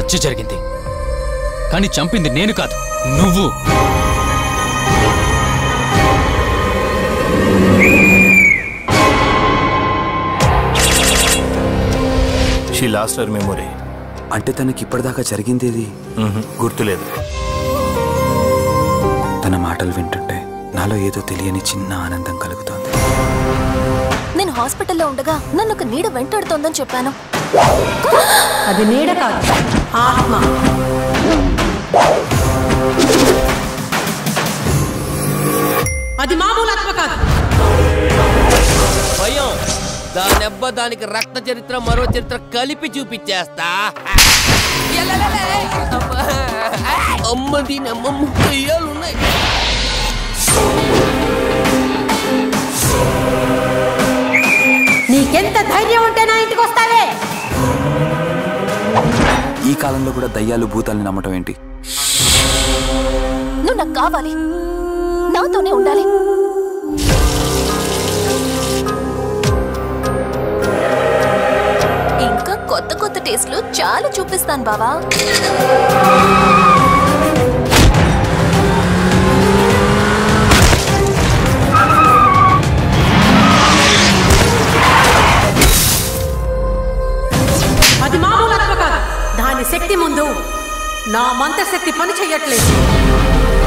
హత్య జరిగింది కానీ చంపింది నేను కాదు నువ్వు షీ లాస్ట్ హర్ మెమొరీ అంటే తనకి ఇప్పటిదాకా జరిగిందేది గుర్తులేదు తన మాటలు వింటుంటే నాలో ఏదో తెలియని చిన్న ఆనందం కలుగుతోంది నేను హాస్పిటల్లో ఉండగా నన్ను ఒక నీడ వెంటాడుతోందని చెప్పాను అది నీడ కాదు ఆత్మ అది మామూలు ఆత్మ కాదు భయం దానెబ్బ దానికి రక్త చరిత్ర మరో చరిత్ర కలిపి చూపించేస్తా ఎలలలే. అబ్బా. అమ్మ దీని అమ్మ ముక్కయ్యాలున్నాయి నీకెంత ధైర్యం ఉంటే నా ఇంటికి వస్తావే ఈ కాలంలో కూడా దయ్యాలు భూతాల్ని నమ్మటం ఏంటి నువ్వు నాకు కావాలి నాతోనే ఉండాలి ఇంకా కొత్త కొత్త టేస్ట్లు చాలా చూపిస్తాను బావా అది మామూలు ఆత్మ కాదు దాని శక్తి ముందు నా మంత్రశక్తి పని చెయ్యట్లేదు